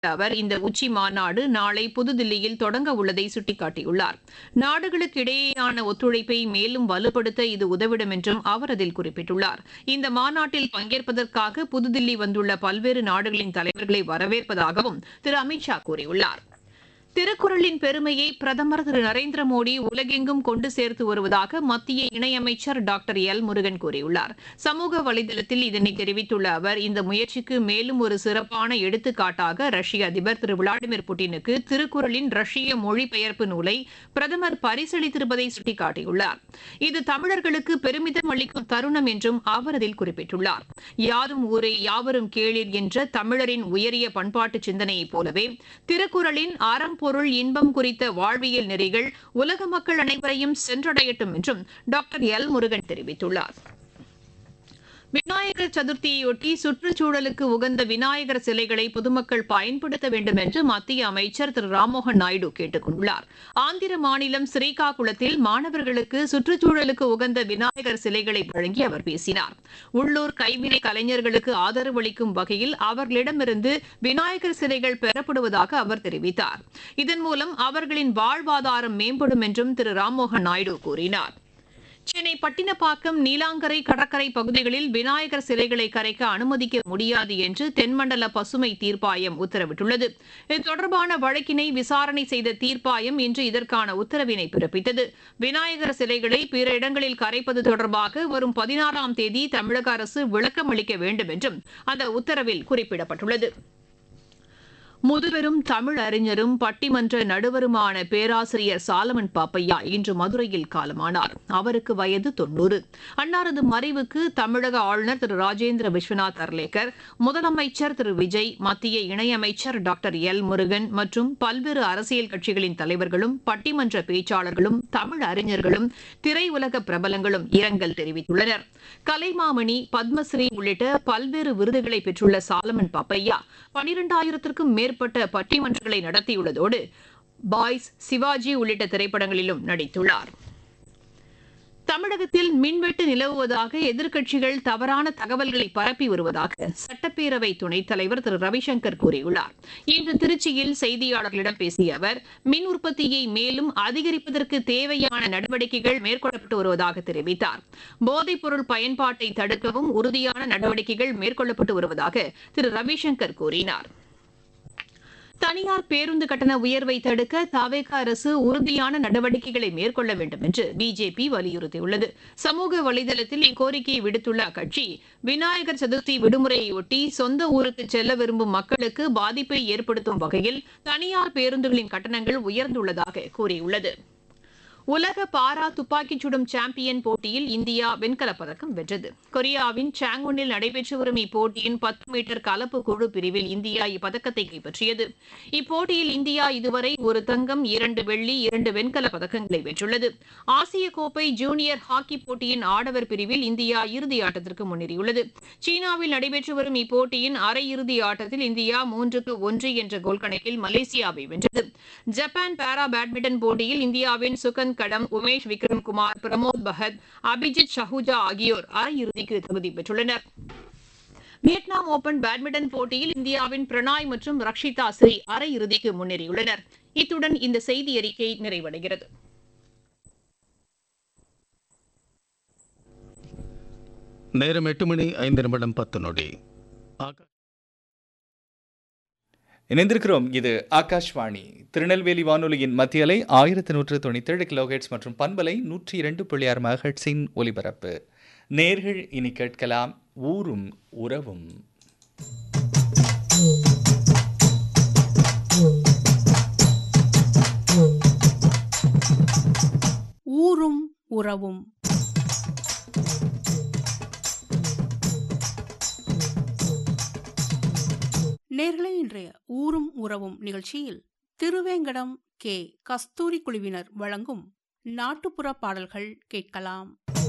அவர் இந்த உச்சி மாநாடு நாளை புதுதில்லியில் தொடங்க உள்ளதை சுட்டிக்காட்டியுள்ளார் நாடுகளுக்கு இடையேயான ஒத்துழைப்பை மேலும் வலுப்படுத்த இது உதவிடும் என்றும் அவர் அதில் குறிப்பிட்டுள்ளார் இந்த மாநாட்டில் பங்கேற்பதற்காக புதுதில்லி வந்துள்ள பல்வேறு நாடுகளின் தலைவர்களை வரவேற்பதாகவும் திரு அமித்ஷா கூறியுள்ளார் திருக்குறளின் பெருமையை பிரதமர் திரு நரேந்திர மோடி உலகெங்கும் கொண்டு சேர்த்து வருவதாக மத்திய இணையமைச்சர் டாக்டர் எல் முருகன் கூறியுள்ளார் சமூக வலைதளத்தில் இதனை தெரிவித்துள்ள அவர் இந்த முயற்சிக்கு மேலும் ஒரு சிறப்பான எடுத்துக்காட்டாக ரஷ்ய அதிபர் திரு விளாடிமிர் புட்டினுக்கு திருக்குறளின் ரஷ்ய மொழிபெயர்ப்பு நூலை பிரதமர் பரிசளித்திருப்பதை சுட்டிக்காட்டியுள்ளார் இது தமிழர்களுக்கு பெருமிதம் அளிக்கும் தருணம் என்றும் அவர் அதில் குறிப்பிட்டுள்ளார் யாரும் ஊரே யாவரும் கேளீர் என்ற தமிழரின் உயரிய பண்பாட்டு சிந்தனையைப் போலவே திருக்குறளின் அறம் பொருள் இன்பம் குறித்த வாழ்வியல் நெறிகள் உலக மக்கள் அனைவரையும் சென்றடையட்டும் என்றும் டாக்டர் எல் முருகன் தெரிவித்துள்ளார் விநாயகர் சதுர்த்தியையொட்டி சுற்றுச்சூழலுக்கு உகந்த விநாயகர் சிலைகளை பொதுமக்கள் பயன்படுத்த வேண்டும் என்று மத்திய அமைச்சர் திரு ராம்மோகன் நாயுடு கேட்டுக் கொண்டுள்ளார் ஆந்திர மாநிலம் ஸ்ரீகாகுளத்தில் மாணவர்களுக்கு சுற்றுச்சூழலுக்கு உகந்த விநாயகர் சிலைகளை வழங்கி அவர் பேசினார் உள்ளூர் கைவினை கலைஞர்களுக்கு ஆதரவு அளிக்கும் வகையில் அவர்களிடமிருந்து விநாயகர் சிலைகள் பெறப்படுவதாக அவர் தெரிவித்தார் இதன் மூலம் அவர்களின் வாழ்வாதாரம் மேம்படும் என்றும் திரு ராம்மோகன் நாயுடு கூறினார் சென்னை பட்டினப்பாக்கம் நீலாங்கரை கடற்கரை பகுதிகளில் விநாயகர் சிலைகளை கரைக்க அனுமதிக்க முடியாது என்று தென்மண்டல பசுமை தீர்ப்பாயம் உத்தரவிட்டுள்ளது இது தொடர்பான வழக்கினை விசாரணை செய்த தீர்ப்பாயம் இன்று இதற்கான உத்தரவினை பிறப்பித்தது விநாயகர் சிலைகளை பிற இடங்களில் கரைப்பது தொடர்பாக வரும் பதினாறாம் தேதி தமிழக அரசு விளக்கம் அளிக்க வேண்டும் என்றும் அந்த உத்தரவில் குறிப்பிடப்பட்டுள்ளது முதுபெரும் தமிழ் அறிஞரும் பட்டிமன்ற நடுவருமான பேராசிரியர் சாலமன் பாப்பையா இன்று மதுரையில் காலமானார் அவருக்கு வயது தொன்னூறு அன்னாரது மறைவுக்கு தமிழக ஆளுநர் திரு ராஜேந்திர விஸ்வநாத் அர்லேக்கர் முதலமைச்சர் திரு விஜய் மத்திய இணையமைச்சர் டாக்டர் எல் முருகன் மற்றும் பல்வேறு அரசியல் கட்சிகளின் தலைவர்களும் பட்டிமன்ற பேச்சாளர்களும் தமிழ் அறிஞர்களும் திரையுலக பிரபலங்களும் இரங்கல் தெரிவித்துள்ளனர் கலைமாமணி பத்மஸ்ரீ உள்ளிட்ட பல்வேறு விருதுகளை பெற்றுள்ள சாலமன் பாப்பையா பனிரெண்டாயிரத்திற்கும் மேற்பட்ட பட்டிமன்றங்களை நடத்தியுள்ளதோடு பாய்ஸ் சிவாஜி உள்ளிட்ட திரைப்படங்களிலும் நடித்துள்ளார் தமிழகத்தில் மின்வெட்டு நிலவுவதாக எதிர்க்கட்சிகள் தவறான தகவல்களை பரப்பி வருவதாக சட்டப்பேரவை துணைத் தலைவர் திரு ரவிசங்கர் கூறியுள்ளார் இன்று திருச்சியில் செய்தியாளர்களிடம் பேசிய அவர் மின் உற்பத்தியை மேலும் அதிகரிப்பதற்கு தேவையான நடவடிக்கைகள் மேற்கொள்ளப்பட்டு வருவதாக தெரிவித்தார் போதைப் பொருள் பயன்பாட்டை தடுக்கவும் உறுதியான நடவடிக்கைகள் மேற்கொள்ளப்பட்டு வருவதாக திரு ரவிசங்கர் கூறினார் தனியார் பேருந்து கட்டண உயர்வை தடுக்க தவேக அரசு உறுதியான நடவடிக்கைகளை மேற்கொள்ள வேண்டும் என்று பிஜேபி வலியுறுத்தியுள்ளது சமூக வலைதளத்தில் இக்கோரிக்கையை விடுத்துள்ள அக்கட்சி விநாயகர் சதுர்த்தி விடுமுறையொட்டி சொந்த ஊருக்கு செல்ல விரும்பும் மக்களுக்கு பாதிப்பை ஏற்படுத்தும் வகையில் தனியார் பேருந்துகளின் கட்டணங்கள் உயர்ந்துள்ளதாக கூறியுள்ளது உலக பாரா துப்பாக்கிச் சுடும் சாம்பியன் போட்டியில் இந்தியா வெண்கலப் பதக்கம் வென்றது கொரியாவின் சாங்குனில் நடைபெற்று வரும் இப்போட்டியின் பத்து மீட்டர் கலப்பு குழு பிரிவில் இந்தியா இப்பதக்கத்தை கைப்பற்றியது இப்போட்டியில் இந்தியா இதுவரை ஒரு தங்கம் இரண்டு வெள்ளி இரண்டு வெண்கல பதக்கங்களை வென்றுள்ளது ஆசிய கோப்பை ஜூனியர் ஹாக்கி போட்டியின் ஆடவர் பிரிவில் இந்தியா இறுதி ஆட்டத்திற்கு முன்னேறியுள்ளது சீனாவில் நடைபெற்று வரும் இப்போட்டியின் அரையிறுதி ஆட்டத்தில் இந்தியா மூன்றுக்கு ஒன்று என்ற கோல் கணக்கில் மலேசியாவை வென்றது ஜப்பான் பாரா பேட்மிண்டன் போட்டியில் இந்தியாவின் சுகந்த் கடம் உமேஷ் விக்ரம் குமார் பிரமோத் பகத் அபிஜித் ஷஹூஜா ஆகியோர் அரையிறுதிக்கு தகுதி பெற்றுள்ளனர் வியட்நாம் ஓபன் பேட்மிண்டன் போட்டியில் இந்தியாவின் பிரணாய் மற்றும் ரக்ஷிதா ஸ்ரீ அரையிறுதிக்கு முன்னேறியுள்ளனர் இத்துடன் இந்த செய்தி அறிக்கை நிறைவடைகிறது நேரம் எட்டு மணி ஐந்து நிமிடம் பத்து நொடி ஆகா- இணைந்திருக்கிறோம் இது ஆகாஷ்வாணி திருநெல்வேலி வானொலியின் மத்திய அலை ஆயிரத்தி நூற்று தொண்ணூத்தேழு கிலோஹெட்ஸ் மற்றும் பண்பலை நூற்றி இரண்டு புள்ளி ஆறு மகட்ஸின் ஒலிபரப்பு நேர்கள் இனி கேட்கலாம் ஊரும் உறவும் ஊரும் உறவும் நேர்களே இன்றைய ஊரும் உறவும் நிகழ்ச்சியில் திருவேங்கடம் கே கஸ்தூரி குழுவினர் வழங்கும் நாட்டுப்புற பாடல்கள் கேட்கலாம்